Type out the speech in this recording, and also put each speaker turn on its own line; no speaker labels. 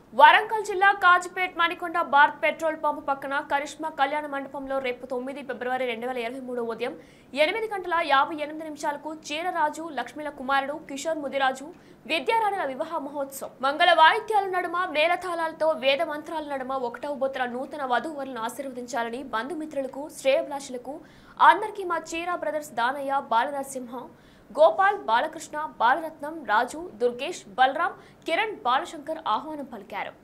వరంగల్ జిల్లా Kazipet Manikonda Bharat petrol pump పక్కన కరిష్మా కళ్యాణ మండపంలో రేపు తొమ్మిది ఫిబ్రవరి రెండు వేల ఇరవై మూడు ఉదయం ఎనిమిది గంటల యాభై ఎనిమిది నిమిషాలకు చీరరాజు లక్ష్మీల కుమారుడు కిషోర్ ముదిరాజు విద్యారాణుల వివాహ మహోత్సవం మంగళ వాయిద్యాల నడుమ మేళతాళాలతో వేద మంత్రాల నడుమ ఒకటవ బొత్తుల నూతన వధువులను ఆశీర్వదించాలని బంధుమిత్రులకు శ్రేయభిలాషులకు అందరికీ మా చీరా బ్రదర్స్ దానయ్య బాలనరసింహ గోపాల్ బాలకృష్ణ బాలరత్నం రాజు దుర్గేష్ బలరాం కిరణ్ బాలశంకర్ ఆహ్వానం పలికారు